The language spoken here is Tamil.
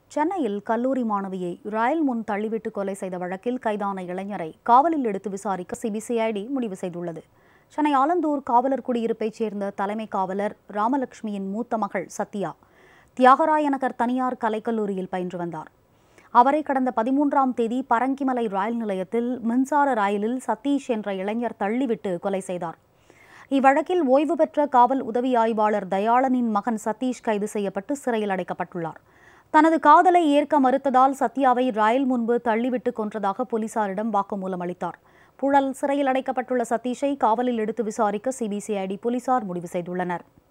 சென்னையில் கல்லூரி மாணவியை ரயில் முன் தள்ளிவிட்டு கொலை செய்த வழக்கில் கைதான இளைஞரை காவலில் எடுத்து விசாரிக்க சிபிசிஐடி முடிவு செய்துள்ளது சென்னை ஆலந்தூர் காவலர் குடியிருப்பைச் சேர்ந்த தலைமை காவலர் ராமலட்சுமியின் மூத்த மகள் சத்யா தியாகராய நகர் தனியார் கலைக்கல்லூரியில் பயின்று வந்தார் அவரை கடந்த பதிமூன்றாம் தேதி பரங்கிமலை ரயில் நிலையத்தில் மின்சார ரயிலில் சதீஷ் என்ற இளைஞர் தள்ளிவிட்டு கொலை செய்தார் இவ்வழக்கில் ஓய்வு பெற்ற காவல் உதவி ஆய்வாளர் தயாளனின் மகன் சதீஷ் கைது செய்யப்பட்டு சிறையில் அடைக்கப்பட்டுள்ளார் தனது காதலை ஏற்க மறுத்ததால் சத்யாவை ரயில் முன்பு தள்ளிவிட்டு கொன்றதாக போலீசாரிடம் வாக்குமூலம் அளித்தார் புழல் சிறையில் அடைக்கப்பட்டுள்ள சதீஷை காவலில் எடுத்து விசாரிக்க சிபிசிஐடி போலீசார் முடிவு செய்துள்ளனர்